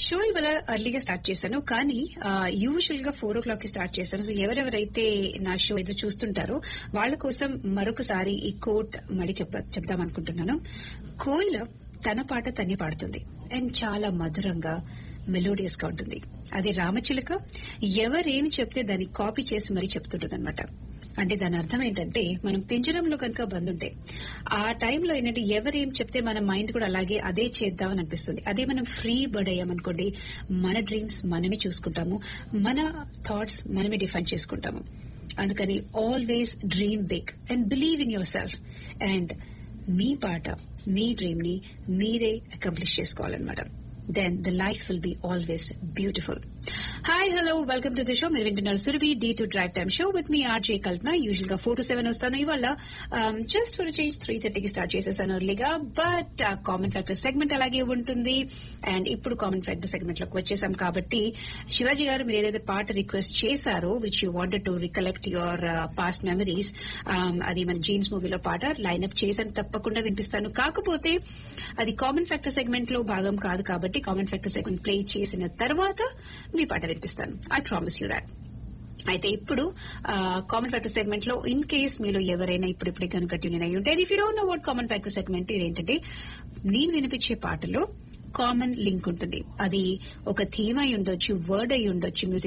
show ఇవాళ అర్లీగా start చేశాను కానీ యూజువల్ గా ఫోర్ ఓ క్లాక్ కి స్టార్ట్ చేశాను సో ఎవరెవరైతే నా షో ఏదో చూస్తుంటారో వాళ్ళ కోసం మరొకసారి ఈ కోట్ మడి చెప్ప చెప్దాం అనుకుంటున్నాను కోయిల తన పాట తనే పాడుతుంది అండ్ చాలా మధురంగా మెలోడియస్ గా ఉంటుంది అదే రామచిలుక ఎవరేమి చెప్తే దాన్ని కాపీ చేసి మరీ చెప్తుంటుంది అనమాట అంటే దాని అర్థం ఏంటంటే మనం పెంజరంలో కనుక బందుంటే ఆ టైంలో ఏంటంటే ఎవరేం చెప్తే మన మైండ్ కూడా అలాగే అదే చేద్దామని అనిపిస్తుంది అదే మనం ఫ్రీ బర్డ్ అయ్యామనుకోండి మన డ్రీమ్స్ మనమే చూసుకుంటాము మన థాట్స్ మనమే డిఫైన్ చేసుకుంటాము అందుకని always dream big and believe in yourself and మీ పాట మీ డ్రీమ్ ని మీరే అకంప్లిష్ చేసుకోవాలన్నమాట then the life will be always beautiful hi hello welcome to the show మీరు వింటున్నారు Surabhi D to drive time show with మీ ఆర్జే కల్పన యూజువల్ గా ఫోర్ టు సెవెన్ వస్తాను ఇవాళ జస్ట్ ఫర్ చేంజ్ త్రీ థర్టీకి స్టార్ట్ చేసేసాను ఎర్లీగా బట్ కామన్ ఫ్యాక్టర్ సెగ్మెంట్ అలాగే ఉంటుంది అండ్ ఇప్పుడు కామన్ ఫ్యాక్టర్ సెగ్మెంట్ లోకి వచ్చేసాం కాబట్టి శివాజీ గారు మీరు ఏదైతే పాట రిక్వెస్ట్ చేశారో which you wanted to recollect your past memories అది మన జీన్స్ మూవీలో పాట లైన్అప్ చేశాను తప్పకుండా వినిపిస్తాను కాకపోతే అది కామన్ ఫ్యాక్టర్ సెగ్మెంట్ లో భాగం కాదు కాబట్టి కామన్ ఫ్యాక్టర్ సెగ్మెంట్ ప్లే చేసిన తర్వాత మీ పాట వినిపిస్తాను ఐ ప్రామిస్ యూ దాట్ అయితే ఇప్పుడు కామన్ ఫ్యాక్టర్ సెగ్మెంట్ లో ఇన్ కేస్ మీలో ఎవరైనా ఇప్పుడు ఇప్పుడే కనుక ట్యూన్ అయి ఉంటే if you don't know what common factor segment ఏంటంటే నేను వినిపించే పాటలో కామన్ లింక్ ఉంటుంది అది ఒక థీమ్ అయి ఉండొచ్చు వర్డ్ అయి ఉండొచ్చు మ్యూజిక్